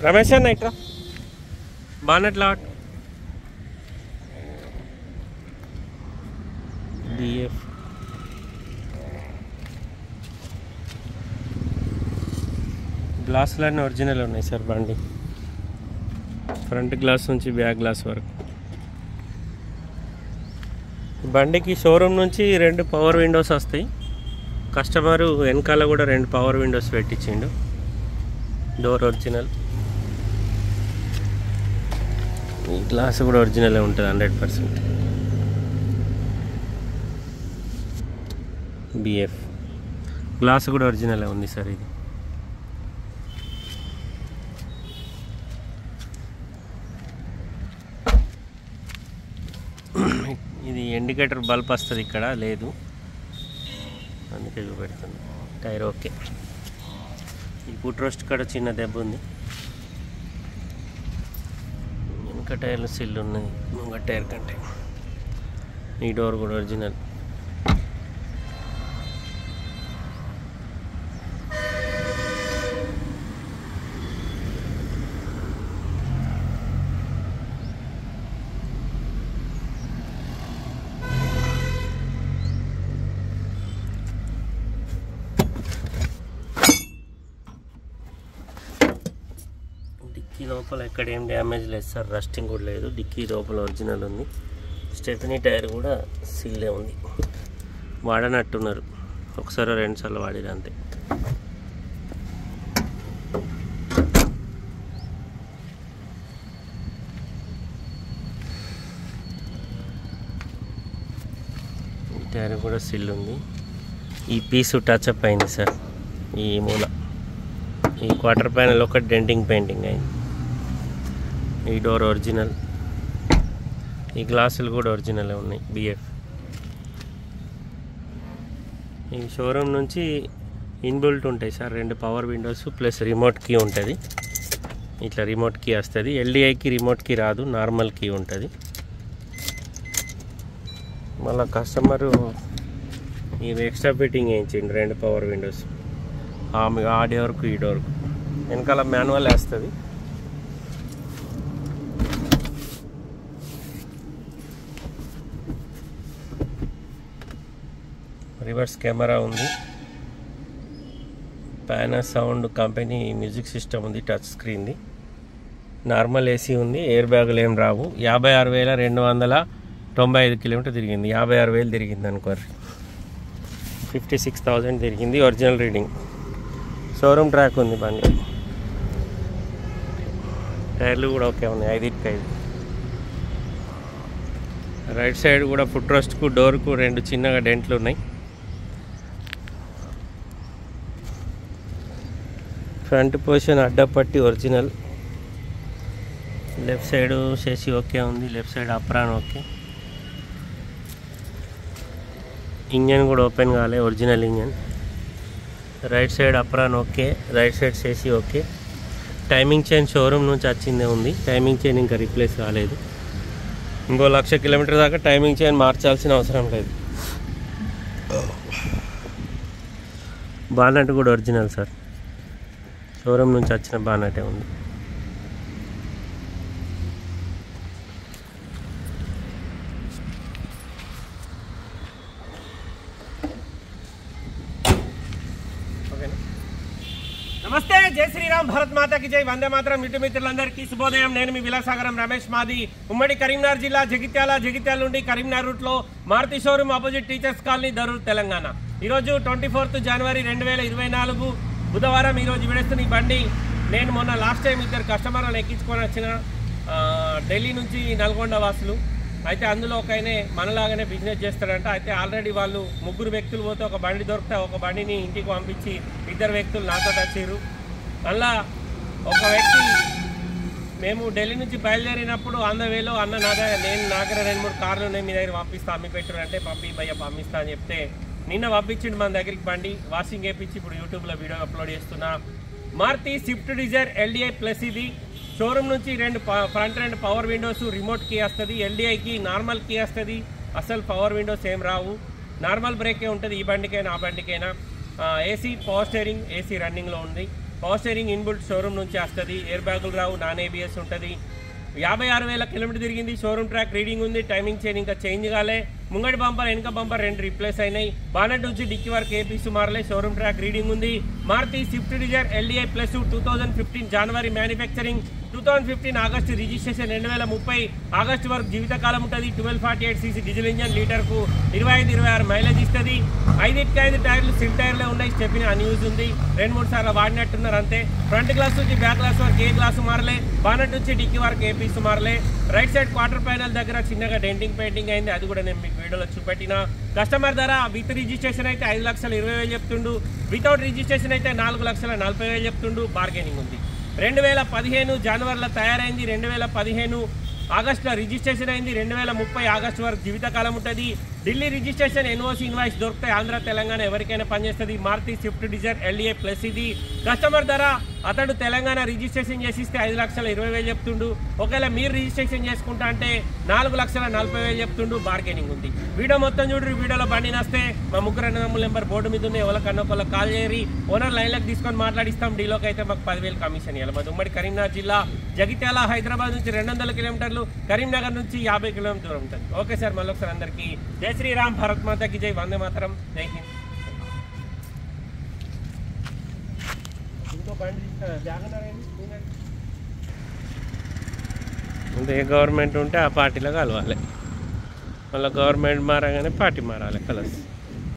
రమేష్ అన్న ఇట్రా బానట్ లాట్ డిఎఫ్ గ్లాసులన్నీ ఒరిజినల్ ఉన్నాయి సార్ బండి ఫ్రంట్ గ్లాస్ నుంచి బ్యాక్ గ్లాస్ వరకు బండికి షోరూమ్ నుంచి రెండు పవర్ విండోస్ వస్తాయి కస్టమరు వెనకాల కూడా రెండు పవర్ విండోస్ పెట్టించిండు డోర్ ఒరిజినల్ ఈ గ్లాస్ కూడా ఒరిజినలే ఉంటుంది హండ్రెడ్ పర్సెంట్ బిఎఫ్ గ్లాస్ కూడా ఒరిజినలే ఉంది సార్ ఇది ఇది ఇండికేటర్ బల్బ్ వస్తుంది ఇక్కడ లేదు అందుకే చూపెడుతుంది టైర్ ఓకే ఈ ఫుట్ రోస్ట్ కాడ చిన్న దెబ్బ ఉంది వెనక టైర్లు సిల్ ఉన్నాయి ముంగ టైర్ కంటే ఈ డోర్ కూడా ఒరిజినల్ డిక్కీ లోపల ఎక్కడ ఏం డ్యామేజ్ లేదు సార్ రస్టింగ్ కూడా లేదు డిక్కీ లోపల ఒరిజినల్ ఉంది స్టెఫనీ టైర్ కూడా సిల్లే ఉంది వాడనట్టున్నారు ఒకసారి రెండు సార్లు వాడిరు అంతే ఈ టైర్ కూడా సిల్ ఉంది ఈ పీసు టచ్ అప్ అయింది సార్ ఈ మూల ఈ క్వార్టర్ ప్యానల్ ఒక డెంటింగ్ పెయింటింగ్ అయింది ఈ డోర్ ఒరిజినల్ ఈ గ్లాసులు కూడా ఒరిజినల్ ఉన్నాయి బిఎఫ్ ఈ షోరూమ్ నుంచి ఇన్బుల్ట్ ఉంటాయి సార్ రెండు power windows plus remote key ఉంటుంది ఇట్లా రిమోట్ కీ వస్తుంది ఎల్డిఐకి రిమోట్ కీ రాదు నార్మల్ కీ ఉంటుంది మళ్ళీ కస్టమరు ఇవి ఎక్స్ట్రా ఫిట్టింగ్ వేయించండి రెండు పవర్ విండోస్ ఆ డోర్కు ఈ డోర్కు వెనకాల మాన్యువల్ వేస్తుంది రివర్స్ కెమెరా ఉంది పానా సౌండ్ కంపెనీ మ్యూజిక్ సిస్టమ్ ఉంది టచ్ స్క్రీన్ది నార్మల్ ఏసీ ఉంది ఎయిర్ బ్యాగులు ఏం రావు యాభై ఆరు వేల రెండు వందల తొంభై ఐదు కిలోమీటర్ తిరిగింది యాభై ఆరు వేలు తిరిగింది అనుకోరు ఫిఫ్టీ సిక్స్ థౌజండ్ తిరిగింది ఒరిజినల్ రీడింగ్ షోరూమ్ ట్రాక్ ఉంది బండి టైర్లు కూడా ఓకే ఉన్నాయి ఐదుకి ఐదు రైట్ సైడ్ కూడా ఫుట్ రోస్ట్కు డోర్కు రెండు చిన్నగా డెంట్లు ఉన్నాయి ఫ్రంట్ పొజిషన్ అడ్డపట్టి ఒరిజినల్ లెఫ్ట్ సైడ్ చేసి ఓకే ఉంది left side apron okay engine కూడా ఓపెన్ కాలే original engine right side apron okay right side చేసి ఓకే టైమింగ్ చైన్ షోరూమ్ నుంచి వచ్చిందే ఉంది టైమింగ్ చైన్ ఇంకా రీప్లేస్ కాలేదు ఇంకో లక్ష కిలోమీటర్ దాకా టైమింగ్ చైన్ మార్చాల్సిన అవసరం లేదు బానట్ కూడా ఒరిజినల్ సార్ షోరూమ్ నుంచి వచ్చిన బానటే ఉంది ఓకేనా నమస్తే జై శ్రీరామ్ భరత్ మాతాకి జై వందే మాత్రం ఇటు మిత్రులందరికీ శుభోదయం నేను మీ విలాసాగరం రమేష్ మాది ఉమ్మడి కరీంనగర్ జిల్లా జగిత్యాల జగిత్యాల నుండి కరీంనగర్ రూట్ లో Maruti showroom opposite teachers colony Darur Telangana ఈరోజు ట్వంటీ ఫోర్త్ జనవరి రెండు వేల ఇరవై నాలుగు బుధవారం ఈరోజు విడేస్తున్న ఈ బండి నేను మొన్న లాస్ట్ టైం ఇద్దరు కస్టమర్లను ఎక్కించుకొని వచ్చిన ఆ, ఢిల్లీ నుంచి నల్గొండ వాసులు అయితే అందులో ఒక ఆయనే మనలాగానే బిజినెస్ చేస్తాడంట అయితే ఆల్రెడీ వాళ్ళు ముగ్గురు వ్యక్తులు పోతే ఒక బండి దొరికితే ఒక బండిని ఇంటికి పంపించి ఇద్దరు వ్యక్తులు నాతో వచ్చారు అలా ఒక వ్యక్తి మేము ఢిల్లీ నుంచి బయలుదేరినప్పుడు ఆన్ ద వేలో అన్న నా దగ్గర నేను నా దగ్గర రెండు మూడు కార్లు ఉన్నాయి మీ దగ్గర పంపిస్తా అమ్మి పెట్టారు అంటే పంపి భయ్య పంపిస్తా అని చెప్తే నిన్న పంపించిండు మన దగ్గరికి బండి వాషింగ్ వేయించి ఇప్పుడు యూట్యూబ్లో వీడియో అప్లోడ్ చేస్తున్నా Maruti Swift Dzire LDI plus ఇది షోరూమ్ నుంచి రెండు ప- ఫ్రంట్ రెండు పవర్ విండోస్ రిమోట్ కీ వస్తుంది ఎల్డిఐకి నార్మల్ కీ వస్తుంది అసలు పవర్ విండోస్ ఏం రావు నార్మల్ బ్రేకే ఉంటుంది ఈ బండికైనా ఆ బండికైనా ఏసీ పవర్ స్టీరింగ్ ఏసీ రన్నింగ్లో ఉంది పవర్ స్టీరింగ్ ఇన్బుల్ట్ షోరూమ్ నుంచి వస్తుంది ఎయిర్ బ్యాగులు రావు నాన్ ఏబిఎస్ ఉంటుంది యాభై ఆరు వేల కిలోమీటర్ తిరిగింది షోరూమ్ ట్రాక్ రీడింగ్ ఉంది టైమింగ్ చైన్ ఇంకా చేంజ్ కాలే ముంగడి బంపర్ వెనక బంపర్ రెండు రీప్లేస్ అయినాయి బానెట్ నుంచి డిక్కి వరకు ఏపీస్ మారలే షోరూమ్ ట్రాక్ రీడింగ్ ఉంది Maruti Swift Dzire LDI plus two thousand fifteen January manufacturing two thousand fifteen August registration రెండు వేల ముప్పై ఆగస్టు వరకు జీవితకాలం ఉంటుంది twelve forty eight CC diesel engine లీటర్కు ఇరవై ఐదు ఇరవై ఆరు మైలేజ్ ఇస్తుంది ఐదుకి ఐదు టైర్లు సిల్ టైర్లే ఉన్నాయి స్టెప్ని అన్యూజ్ ఉంది రెండు మూడు సార్లు వాడినట్టున్నారు అంతే ఫ్రంట్ గ్లాస్ నుంచి బ్యాక్ గ్లాస్ వరకు ఏ గ్లాసు మారలే బానెట్ నుంచి డిక్కి వరకు ఏ పీస్ మారలే రైట్ సైడ్ క్వార్టర్ ప్యానల్ దగ్గర చిన్నగా డెంటింగ్ పెయింటింగ్ అయింది అది కూడా నేను మీకు వీడియోలో చూపెట్టిన కస్టమర్ ధర విత్ రిజిస్ట్రేషన్ అయితే ఐదు లక్షల ఇరవై వేలు చెప్తుండు వితౌట్ రిజిస్ట్రేషన్ అయితే నాలుగు లక్షల నలభై వేలు చెప్తుండు బార్గెనింగ్ ఉంది రెండు వేల పదిహేను జనవరిలో తయారైంది రెండు వేల పదిహేను ఆగస్టులో రిజిస్ట్రేషన్ అయింది రెండు వేల ముప్పై ఆగస్టు వరకు జీవితకాలం ఉంటుంది ఢిల్లీ రిజిస్ట్రేషన్ ఎన్ఓసి ఇన్వాయిస్ దొరుకుతాయి ఆంధ్ర తెలంగాణ ఎవరికైనా పనిచేస్తుంది Maruti Swift Dzire LDA plus ఇది కస్టమర్ ధర అతడు తెలంగాణ రిజిస్ట్రేషన్ చేసిస్తే ఐదు లక్షల ఇరవై వేలు చెప్తుండు ఒకవేళ మీరు రిజిస్ట్రేషన్ చేసుకుంటా అంటే నాలుగు లక్షల నలభై వేలు చెప్తుండు బార్గెనింగ్ ఉంది వీడియో మొత్తం చూడరు వీడియోలో బండి నస్తే మా ముగ్గురు అన్నదమ్ముల నెంబర్ బోర్డు మీద ఉన్న ఎవరికన్నా ఒకళ్ళకి కాల్ చేయరి ఓనర్ లైన్లకు తీసుకొని మాట్లాడిస్తాం డీలోకి అయితే మాకు పదివేలు కమిషన్ ఇవ్వాలి మాది ఉమ్మడి కరీంనగర్ జిల్లా జగిత్యాల హైదరాబాద్ నుంచి రెండు వందల కిలోమీటర్లు కరీంనగర్ నుంచి యాభై కిలోమీటర్ దూరం ఉంటుంది ఓకే సార్ మళ్ళీ ఒకసారి అందరికీ జై శ్రీరామ్ భరత్ మాతకి జై వందే మాతరం జై హింద్ ఇంకో బండి తీసుకురా. జాగన్నారు ఏంటి? చూడండి. ముందు ఏ గవర్నమెంట్ ఉంటే ఆ పార్టీలో కలవాలి మళ్ళీ గవర్నమెంట్ మారగానే పార్టీ మారాలి కలర్స్